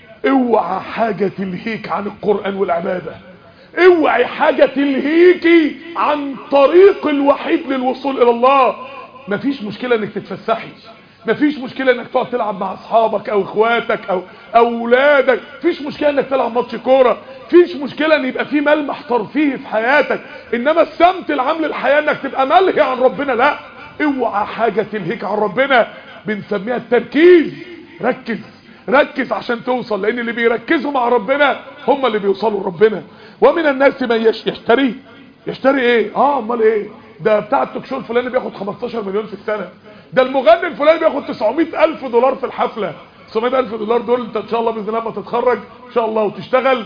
Speaker 1: اوعى حاجة تلهيك عن القرآن والعبادة اوعي حاجة تلهيكي عن طريق الوحيد للوصول الى الله مفيش مشكلة انك تتفسحي مفيش مشكلة انك تقعد تلعب مع اصحابك او اخواتك او اولادك مفيش مشكلة انك تلعب ماتش كورة مفيش مشكلة ان يبقى في ملمح ترفيهي في حياتك انما السمت العام للحياة انك تبقى ملهي عن ربنا لا اوعى حاجة تلهيك عن ربنا بنسميها التركيز ركز ركز عشان توصل لان اللي بيركزوا مع ربنا هم اللي بيوصلوا لربنا ومن الناس من يش يشتري يشتري ايه اه امال ايه ده بتاع التوك شو الفلاني بياخد 15 مليون في السنة ده المغني الفلاني بياخد 900 الف دولار في الحفلة 900 الف دولار دول انت ان شاء الله باذن الله ما تتخرج ان شاء الله وتشتغل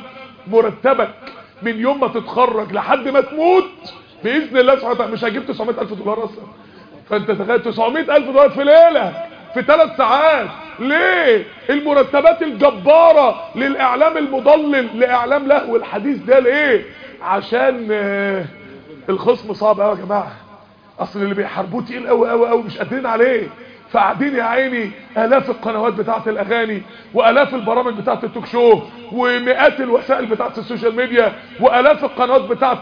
Speaker 1: مرتبك من يوم ما تتخرج لحد ما تموت باذن الله سبحانه وتعالى مش هجيب 900 الف دولار اصلا فانت تخيل 900 الف دولار في ليله في ثلاث ساعات ليه المرتبات الجبارة للاعلام المضلل لاعلام لهو الحديث ده ليه عشان آه الخصم صعب قوي يا جماعه اصل اللي بيحاربوه تقيل قوي قوي قوي مش قادرين عليه فقاعدين يا عيني الاف القنوات بتاعه الاغاني والاف البرامج بتاعه التوك شو ومئات الوسائل بتاعه السوشيال ميديا والاف القنوات بتاعه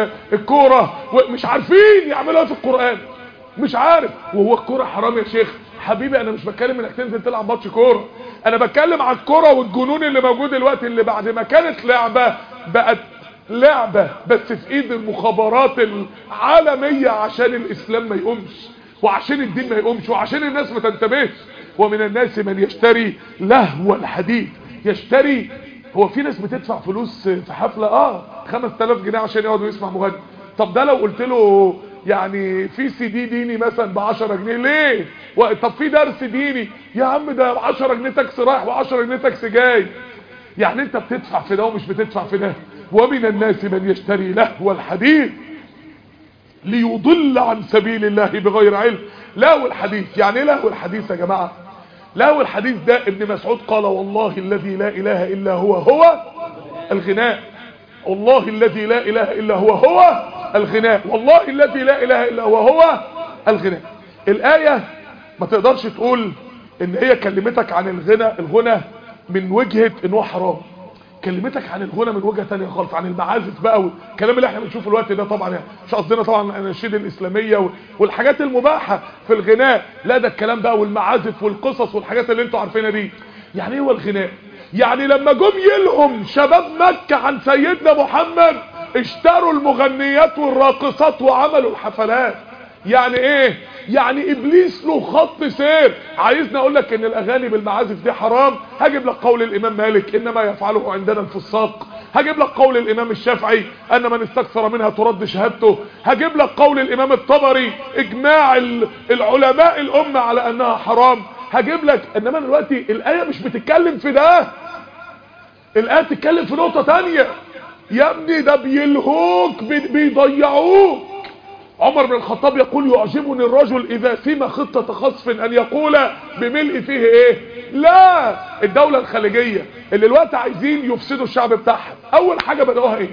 Speaker 1: الكوره ومش عارفين يعملوا ايه في القران مش عارف وهو الكوره حرام يا شيخ حبيبي انا مش بتكلم انك تنزل تلعب ماتش كوره انا بتكلم على الكوره والجنون اللي موجود دلوقتي اللي بعد ما كانت لعبه بقت لعبة بس في ايد المخابرات العالمية عشان الاسلام ما يقومش وعشان الدين ما يقومش وعشان الناس ما تنتبهش ومن الناس من يشتري لهو الحديث يشتري هو في ناس بتدفع فلوس في حفلة اه 5000 جنيه عشان يقعد ويسمع مغني طب ده لو قلت له يعني في سي دي ديني مثلا ب 10 جنيه ليه و- طب في درس ديني يا عم ده 10 جنيه تاكسي رايح و10 جنيه تاكسي جاي يعني انت بتدفع في ده ومش بتدفع في ده ومن الناس من يشتري لهو الحديث ليضل عن سبيل الله بغير علم لهو الحديث يعني ايه لهو الحديث يا جماعة لهو الحديث ده ابن مسعود قال والله الذي لا اله الا هو هو الغناء والله الذي لا اله الا هو هو الغناء والله الذي لا اله الا هو هو الغناء الآية ما تقدرش تقول ان هي كلمتك عن الغنى الغنى من وجهة ان هو حرام كلمتك عن الغنى من وجهة تانية خالص عن المعازف بقى والكلام اللي احنا بنشوفه الوقت ده طبعا يعني مش قصدنا طبعا الاناشيد الاسلامية وال- والحاجات المباحة في الغناء لا ده الكلام بقى والمعازف والقصص والحاجات اللي انتوا عارفينها دي يعني ايه هو الغناء يعني لما جم يلهم شباب مكة عن سيدنا محمد اشتروا المغنيات والراقصات وعملوا الحفلات يعني ايه يعني ابليس له خط سير عايزني اقول لك ان الاغاني بالمعازف دي حرام هجيب لك قول الامام مالك انما يفعله عندنا الفساق هجيب لك قول الامام الشافعي ان من استكثر منها ترد شهادته هجيب لك قول الامام الطبري اجماع ال- العلماء الامه على انها حرام هجيب لك انما دلوقتي الايه مش بتتكلم في ده الآية بتتكلم في نقطة تانية يا ابني ده بيلهوك بي- بيضيعوك عمر بن الخطاب يقول يعجبني الرجل إذا سيم خطة خصف أن يقول بملء فيه إيه لا الدولة الخليجية اللي الوقت عايزين يفسدوا الشعب بتاعها أول حاجة بدأوها إيه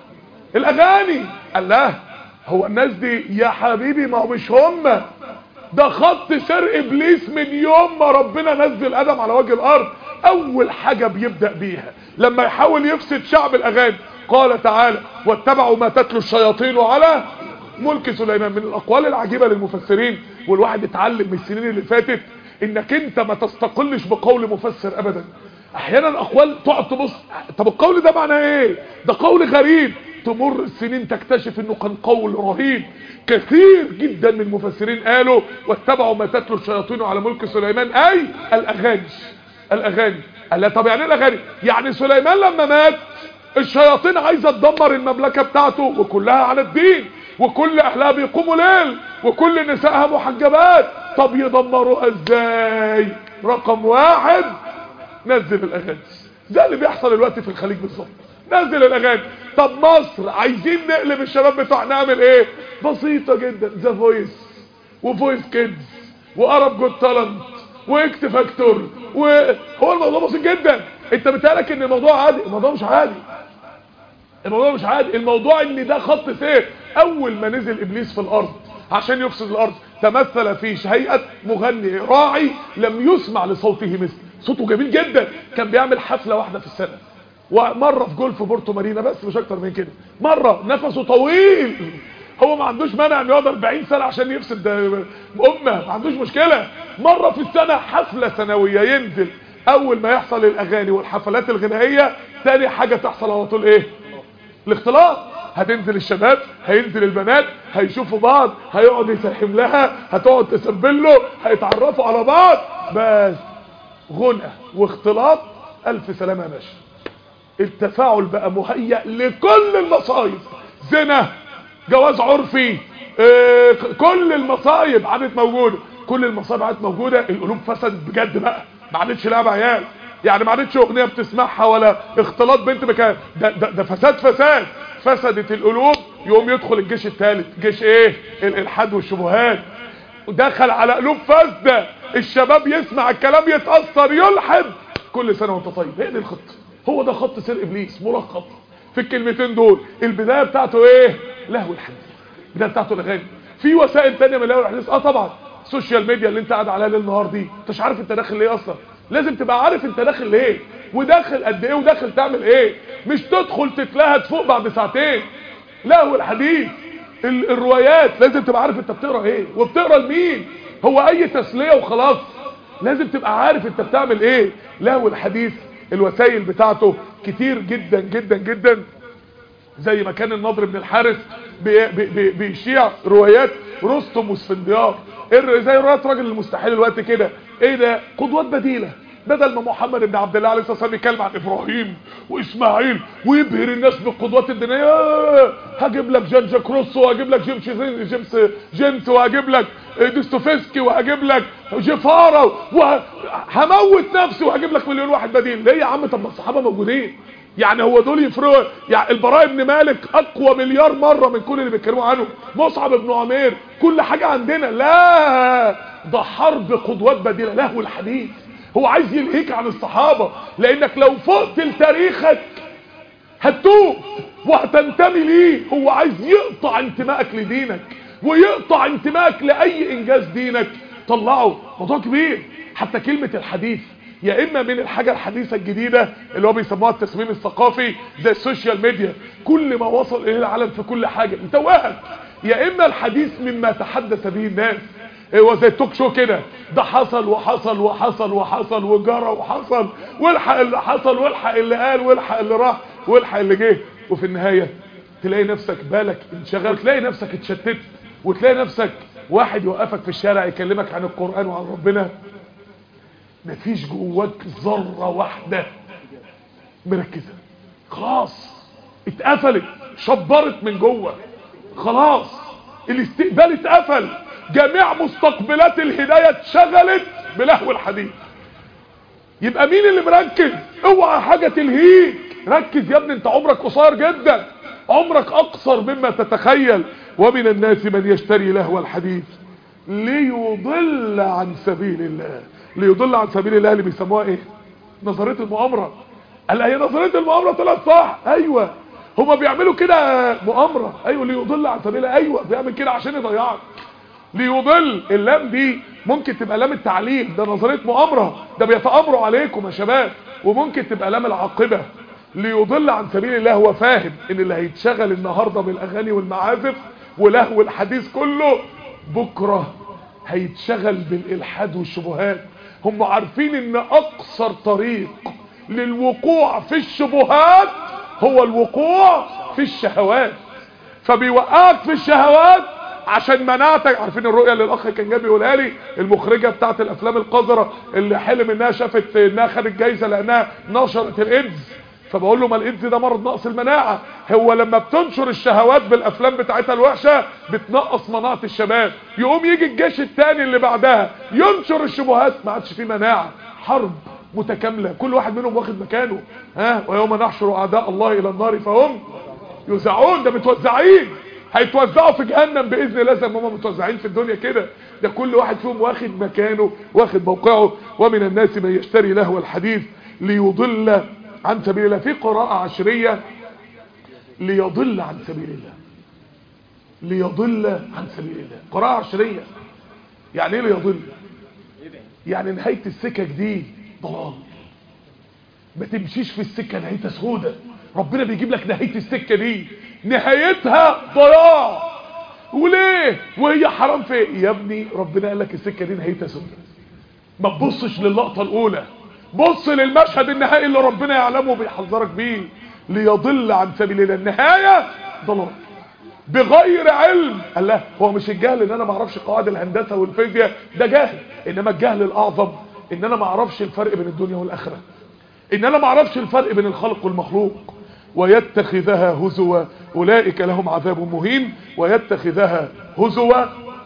Speaker 1: الأغاني قال لا هو الناس دي يا حبيبي ما هو مش هم ده خط سير ابليس من يوم ما ربنا نزل ادم على وجه الارض اول حاجة بيبدأ بيها لما يحاول يفسد شعب الاغاني قال تعالى واتبعوا ما تتلو الشياطين على ملك سليمان من الاقوال العجيبة للمفسرين والواحد اتعلم من السنين اللي فاتت انك انت ما تستقلش بقول مفسر ابدا احيانا اقوال تقعد تبص طب القول ده معناه ايه ده قول غريب تمر السنين تكتشف انه كان قول رهيب كثير جدا من المفسرين قالوا واتبعوا ما تتلو الشياطين على ملك سليمان اي الاغاني الاغاني قال لا طب يعني ايه الاغاني يعني سليمان لما مات الشياطين عايزه تدمر المملكه بتاعته وكلها على الدين وكل اهلها بيقوموا ليل وكل نسائها محجبات طب يدمروها ازاي رقم واحد نزل الاغاني ده اللي بيحصل دلوقتي في الخليج بالظبط نزل الاغاني طب مصر عايزين نقلب الشباب بتوعنا نعمل ايه بسيطه جدا ذا فويس وفويس كيدز وارب جود تالنت واكت فاكتور وهو الموضوع بسيط جدا انت بتقالك ان الموضوع عادي الموضوع مش عادي الموضوع مش عادي الموضوع ان ده خط سير اول ما نزل ابليس في الارض عشان يفسد الارض تمثل في هيئه مغني راعي لم يسمع لصوته مثل صوته جميل جدا كان بيعمل حفله واحده في السنه ومره في جولف بورتو مارينا بس مش اكتر من كده مره نفسه طويل هو ما عندوش مانع انه يقعد 40 سنه عشان يفسد امه ما عندوش مشكله مره في السنه حفله سنويه ينزل اول ما يحصل الاغاني والحفلات الغنائيه تاني حاجه تحصل على طول ايه الاختلاط هتنزل الشباب هينزل البنات هيشوفوا بعض هيقعد يسحم لها هتقعد تسبل له هيتعرفوا على بعض بس غنى واختلاط الف سلامه يا باشا التفاعل بقى مهيأ لكل المصايب زنا جواز عرفي اه كل المصايب عادت موجوده كل المصايب عادت موجوده القلوب فسدت بجد بقى ما عادتش لعبه عيال يعني ما عادتش اغنيه بتسمعها ولا اختلاط بنت بكام ده, ده, ده فساد فساد فسدت القلوب يقوم يدخل الجيش الثالث جيش ايه الالحاد والشبهات دخل على قلوب فاسده الشباب يسمع الكلام يتاثر يلحد كل سنه وانت طيب هي دي الخطه هو ده خط سير ابليس ملخص في الكلمتين دول البدايه بتاعته ايه لهو الحديث البدايه بتاعته الاغاني في وسائل ثانيه من لهو الحديث اه طبعا السوشيال ميديا اللي انت قاعد عليها ليل نهار دي انت مش عارف انت داخل ليه اصلا لازم تبقى عارف انت داخل ليه وداخل قد ايه وداخل تعمل ايه مش تدخل تتلهد فوق بعد ساعتين لهو الحديث ال الروايات لازم تبقى عارف انت بتقرا ايه وبتقرا لمين هو اي تسليه وخلاص لازم تبقى عارف انت بتعمل ايه لهو الحديث الوسائل بتاعته كتير جدا جدا جدا زي ما كان النضر بن الحارث بي بي بيشيع روايات رستم واسفنديار زي روايات راجل المستحيل الوقت كده ايه ده قدوات بديله بدل ما محمد بن عبد الله عليه الصلاه والسلام يتكلم عن ابراهيم واسماعيل ويبهر الناس بالقدوات الدينيه هجيب لك جان جاك روسو وهجيب لك جيمس جيمس جيمس وهجيب لك دوستويفسكي وهجيب لك جيفارا وهموت نفسي وهجيب لك مليون واحد بديل ليه يا عم طب ما الصحابه موجودين يعني هو دول يفرقوا يعني البراء بن مالك اقوى مليار مره من كل اللي بيتكلموا عنه مصعب بن عمير كل حاجه عندنا لا ده حرب قدوات بديله لهو الحديث هو عايز يلهيك عن الصحابه لانك لو فقت لتاريخك هتتوب وهتنتمي ليه هو عايز يقطع انتمائك لدينك ويقطع انتمائك لاي انجاز دينك طلعه موضوع كبير حتى كلمه الحديث يا اما من الحاجة الحديثة الجديدة اللي هو بيسموها التصميم الثقافي زي السوشيال ميديا كل ما وصل اليه العالم في كل حاجة انت وهك يا اما الحديث مما تحدث به الناس هو زي التوك شو كده ده حصل وحصل وحصل وحصل وجرى وحصل والحق اللي حصل والحق اللي قال والحق اللي راح والحق اللي جه وفي النهاية تلاقي نفسك بالك انشغل تلاقي نفسك اتشتت وتلاقي نفسك واحد يوقفك في الشارع يكلمك عن القرآن وعن ربنا مفيش جواك ذرة واحدة مركزة خلاص اتقفلت شبرت من جوه خلاص الاستقبال اتقفل جميع مستقبلات الهداية اتشغلت بلهو الحديث يبقى مين اللي مركز اوعى حاجة تلهيك ركز يا ابني انت عمرك قصير جدا عمرك اقصر مما تتخيل ومن الناس من يشتري لهو الحديث ليضل عن سبيل الله ليضل عن سبيل الله اللي بيسموها ايه نظريه المؤامره قال هي نظريه المؤامره طلعت صح ايوه هما بيعملوا كده مؤامره ايوه ليضل عن سبيل الله ايوه بيعمل كده عشان يضيعك ليضل اللام دي ممكن تبقى لام التعليل ده نظريه مؤامره ده بيتامروا عليكم يا شباب وممكن تبقى لام العاقبه ليضل عن سبيل الله هو فاهم ان اللي هيتشغل النهارده بالاغاني والمعازف ولهو الحديث كله بكره هيتشغل بالالحاد والشبهات هم عارفين ان اقصر طريق للوقوع في الشبهات هو الوقوع في الشهوات فبيوقعك في الشهوات عشان مناعتك عارفين الرؤية اللي الاخ كان جاي يقولها لي المخرجة بتاعت الافلام القذرة اللي حلم انها شافت انها خدت جايزة لانها نشرت الايدز فبقول له ما الايدز ده مرض نقص المناعة هو لما بتنشر الشهوات بالافلام بتاعتها الوحشة بتنقص مناعة الشباب يقوم يجي الجيش التاني اللي بعدها ينشر الشبهات ما عادش فيه مناعة حرب متكاملة كل واحد منهم واخد مكانه ها ويوم نحشر اعداء الله الى النار فهم يوزعون ده متوزعين هيتوزعوا في جهنم باذن الله زي ما هم متوزعين في الدنيا كده ده كل واحد فيهم واخد مكانه واخد موقعه ومن الناس من يشتري لهو الحديث ليضل عن سبيل الله في قراءة عشرية ليضل عن سبيل الله ليضل عن سبيل الله قراءة عشرية يعني ايه ليضل يعني نهاية السكك دي ضلال ما تمشيش في السكة نهايتها سهودة ربنا بيجيب لك نهاية السكة دي نهايتها ضياع وليه وهي حرام في ايه يا ابني ربنا قال لك السكة دي نهايتها سهودة ما تبصش للقطة الاولى بص للمشهد النهائي اللي ربنا يعلمه بيحذرك بيه ليضل عن سبيل الله النهاية ضلال بغير علم قال لا هو مش الجهل ان انا ما اعرفش قواعد الهندسة والفيزياء ده جهل انما الجهل الاعظم ان انا ما اعرفش الفرق بين الدنيا والاخرة ان انا ما اعرفش الفرق بين الخلق والمخلوق ويتخذها هزوا اولئك لهم عذاب مهين ويتخذها هزوا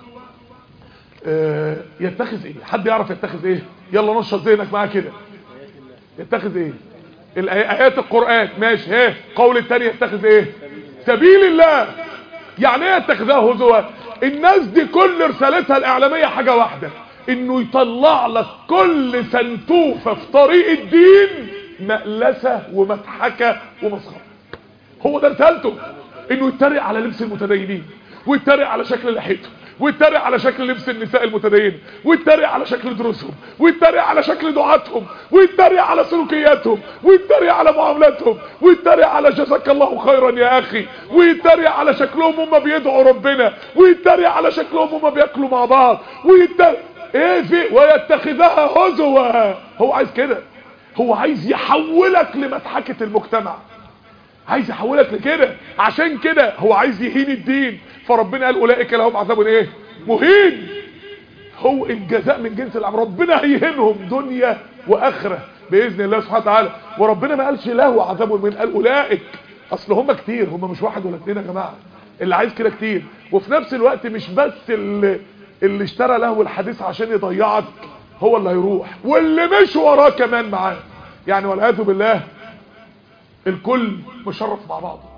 Speaker 1: آه يتخذ ايه حد يعرف يتخذ ايه يلا نشط ذهنك معاه كده يتخذ ايه الايات القرآن ماشي ايه قول التاني يتخذ ايه سبيل الله يعني ايه يتخذها هزوا الناس دي كل رسالتها الاعلامية حاجة واحدة انه يطلع لك كل سنتوفة في طريق الدين مقلسة ومضحكة ومسخرة هو ده رسالته انه يتريق على لبس المتدينين ويتريق على شكل لحيتهم ويتريق على شكل لبس النساء المتدين ويتريق على شكل دروسهم ويتريق على شكل دعاتهم ويتريق على سلوكياتهم ويتريق على معاملاتهم ويتريق على جزاك الله خيرا يا اخي ويتريق على شكلهم هم بيدعوا ربنا ويتريق على شكلهم هم بياكلوا مع بعض ويتريق ايه في ويتخذها هزوا هو عايز كده هو عايز يحولك لمضحكة المجتمع عايز يحولك لكده عشان كده هو عايز يهين الدين فربنا قال اولئك لهم عذاب ايه مهين هو الجزاء من جنس العمل ربنا هيهنهم دنيا واخره باذن الله سبحانه وتعالى وربنا ما قالش له عذاب من قال اولئك اصل هم كتير هم مش واحد ولا اتنين يا جماعه اللي عايز كده كتير وفي نفس الوقت مش بس اللي, اللي اشترى له الحديث عشان يضيعك هو اللي هيروح واللي مش وراه كمان معاه يعني والعياذ بالله الكل مشرف مع بعضه